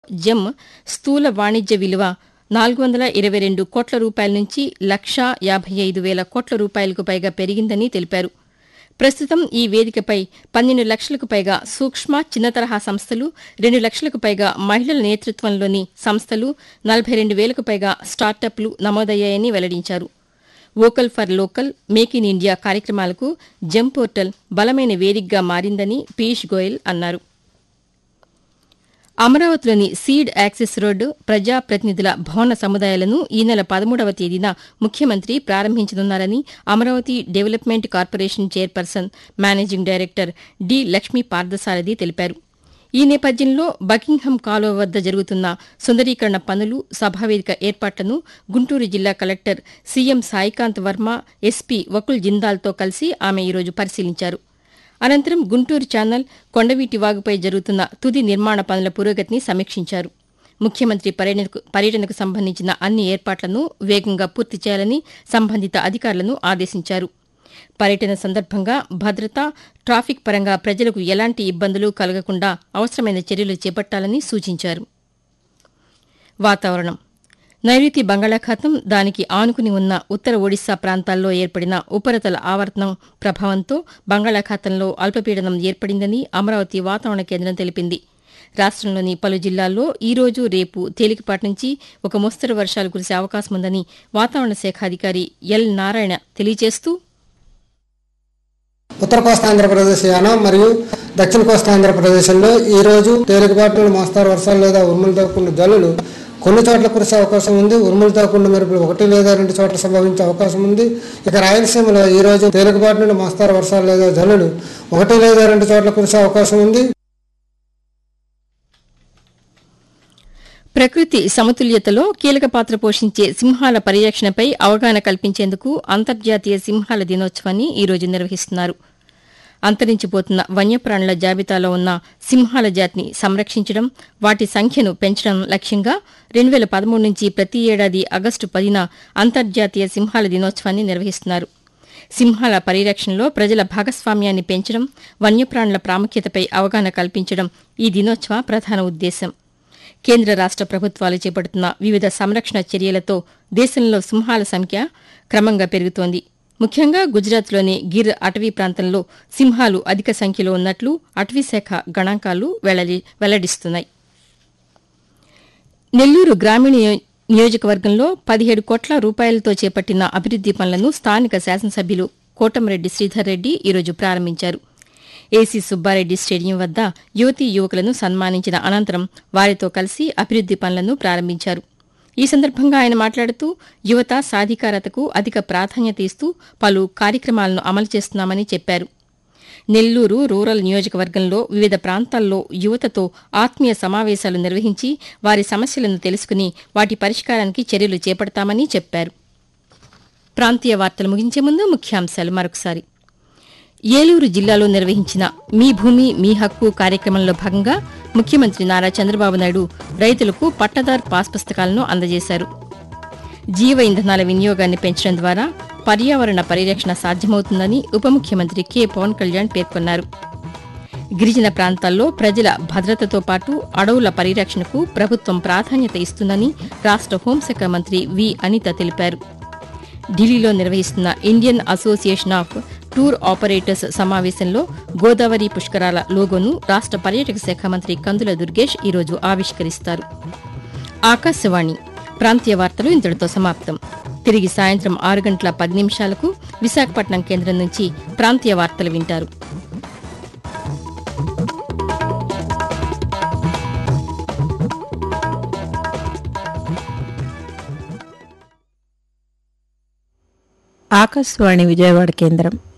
gem స్థూల వాణిజ్య విలువ నాలుగు వందల ఇరవై రెండు కోట్ల రూపాయల నుంచి లక్షా యాభై ఐదు వేల కోట్ల రూపాయలకు పైగా పెరిగిందని తెలిపారు ప్రస్తుతం ఈ వేదికపై పన్నెండు లక్షలకు పైగా సూక్ష్మ చిన్న తరహా సంస్థలు రెండు లక్షలకు పైగా మహిళల నేతృత్వంలోని సంస్థలు నలభై రెండు వేలకు పైగా స్టార్టప్లు నమోదయ్యాయని వెల్లడించారు vocal for local make in India కార్యక్రమాలకు జెమ్ పోర్టల్ బలమైన వేదికగా మారిందని పీయూష్ గోయల్ అన్నారు అమరావతిలోని సీడ్ యాక్సెస్ రోడ్డు ప్రజా ప్రతినిధుల భవన సముదాయాలను ఈ నెల పదమూడవ తేదీన ముఖ్యమంత్రి ప్రారంభించనున్నారని Amaravati development corporation chairperson managing director D Lakshmi Parthasarathi తెలిపారు ఈ నేపథ్యంలో బకింగ్హమ్ కాలువ వద్ద జరుగుతున్న సుందరీకరణ పనులు సభావేదిక ఏర్పాట్లను గుంటూరు జిల్లా collector CM Saikanth Varma SP Vakul జిందాల్తో కలిసి ఆమె ఈరోజు పరిశీలించారు అనంతరం గుంటూరు ఛానల్ కొండవీటి వాగుపై జరుగుతున్న తుది నిర్మాణ పనుల పురోగతిని సమీక్షించారు ముఖ్యమంత్రి పర్యటనకు పర్యటనకు సంబంధించిన అన్ని ఏర్పాట్లను వేగంగా పూర్తి చేయాలని సంబంధిత అధికారులను ఆదేశించారు పర్యటన సందర్భంగా భద్రత ట్రాఫిక్ పరంగా ప్రజలకు ఎలాంటి ఇబ్బందులు కలగకుండా అవసరమైన చర్యలు చేపట్టాలని సూచించారు వాతావరణం నైరుతి బంగాళాఖాతం దానికి ఆనుకుని ఉన్న ఉత్తర ఒడిశా ప్రాంతాల్లో ఏర్పడిన ఉపరితల ఆవర్తనం ప్రభావంతో బంగాళాఖాతంలో అల్పపీడనం ఏర్పడిందని అమరావతి వాతావరణ కేంద్రం తెలిపింది రాష్టంలోని పలు జిల్లాల్లో ఈ రోజు రేపు తేలికపాటి నుంచి ఒక మోస్తరు వర్షాలు కురిసే అవకాశం ఉందని వాతావరణ శాఖ అధికారి ఎల్ నారాయణ తెలియజేస్తూ ఉత్తర కోస్తా ఆంధ్రప్రదేశ్ యానం మరియు దక్షిణ కోస్తా ఆంధ్రప్రదేశ్లో ఈ రోజు తేలికపాటి నుండి మోస్తారు వర్షాలు లేదా ఉరుములతో కూడిన జల్లులు కొన్ని చోట్ల కురిసే అవకాశం ఉంది ఉరుములతో కూడిన మెరుపులు ఒకటి లేదా రెండు చోట్ల సంభవించే అవకాశం ఉంది ఇక రాయలసీమలో ఈ రోజు తేలికపాటి నుండి మోస్తారు వర్షాలు లేదా జల్లులు ఒకటి లేదా రెండు చోట్ల కురిసే అవకాశం ఉంది ప్రకృతి సమతుల్యతలో కీలక పాత్ర పోషించే సింహాల పరిరక్షణపై అవగాహన కల్పించేందుకు అంతర్జాతీయ సింహాల దినోత్సవాన్ని ఈ రోజు నిర్వహిస్తున్నారు అంతరించిపోతున్న వన్యప్రాణుల జాబితాలో ఉన్న సింహాల జాతిని సంరక్షించడం వాటి సంఖ్యను పెంచడం లక్ష్యంగా రెండు వేల పదమూడు నుంచి ప్రతి ఏడాది ఆగస్టు పదిన అంతర్జాతీయ సింహాల దినోత్సవాన్ని నిర్వహిస్తున్నారు సింహాల పరిరక్షణలో ప్రజల భాగస్వామ్యాన్ని పెంచడం వన్యప్రాణుల ప్రాముఖ్యతపై అవగాహన కల్పించడం ఈ దినోత్సవ ప్రధాన ఉద్దేశం కేంద్ర రాష్ట ప్రభుత్వాలు చేపడుతున్న వివిధ సంరక్షణ చర్యలతో దేశంలో సింహాల సంఖ్య క్రమంగా పెరుగుతోంది ముఖ్యంగా గుజరాత్లోని గిర్ అటవీ ప్రాంతంలో సింహాలు అధిక సంఖ్యలో ఉన్నట్లు అటవీశాఖ గణాంకాలు వెల్లడి వెల్లడిస్తున్నాయి నెల్లూరు గ్రామీణ నియో- నియోజకవర్గంలో పదిహేడు కోట్ల రూపాయలతో చేపట్టిన అభివృద్ది పనులను స్థానిక శాసనసభ్యులు కోటంరెడ్డి శ్రీధర్ రెడ్డి ఈరోజు ప్రారంభించారు ఏసీ సుబ్బారెడ్డి స్టేడియం వద్ద యువతీ యువకులను సన్మానించిన అనంతరం వారితో కలిసి అభివృద్ది పనులను ప్రారంభించారు ఈ సందర్భంగా ఆయన మాట్లాడుతూ యువత సాధికారతకు అధిక ప్రాధాన్యత ఇస్తూ పలు కార్యక్రమాలను అమలు చేస్తున్నామని చెప్పారు నెల్లూరు రూరల్ నియోజకవర్గంలో వివిధ ప్రాంతాల్లో యువతతో ఆత్మీయ సమావేశాలు నిర్వహించి వారి సమస్యలను తెలుసుకుని వాటి పరిష్కారానికి చర్యలు చేపడతామని చెప్పారు ప్రాంతీయ వార్తలు ముగించే ముందు ముఖ్యాంశాలు మరొకసారి ఏలూరు జిల్లాలో నిర్వహించిన మీ భూమి మీ హక్కు కార్యక్రమంలో భాగంగా ముఖ్యమంత్రి నారా చంద్రబాబు నాయుడు రైతులకు పట్టదార్ పాస్ పుస్తకాలను అందజేశారు జీవ ఇంధనాల వినియోగాన్ని పెంచడం ద్వారా పర్యావరణ పరిరక్షణ సాధ్యమవుతుందని ఉప ముఖ్యమంత్రి కె పవన్ కళ్యాణ్ పేర్కొన్నారు గిరిజన ప్రాంతాల్లో ప్రజల భద్రతతో పాటు అడవుల పరిరక్షణకు ప్రభుత్వం ప్రాధాన్యత ఇస్తుందని రాష్ట హోంశాఖ మంత్రి వి అనిత తెలిపారు ఢిల్లీలో నిర్వహిస్తున్న Indian association of tour operators సమావేశంలో గోదావరి పుష్కరాల లోగోను రాష్ట పర్యాటక శాఖ మంత్రి కందుల దుర్గేష్ ఈరోజు ఆవిష్కరిస్తారు ఆకాశవాణి ప్రాంతీయ వార్తలు ఇంతటితో సమాప్తం తిరిగి సాయంత్రం ఆరు గంటల పది నిమిషాలకు విశాఖపట్నం కేంద్రం నుంచి ప్రాంతీయ వార్తలు వింటారు ఆకాశవాణి విజయవాడ కేంద్రం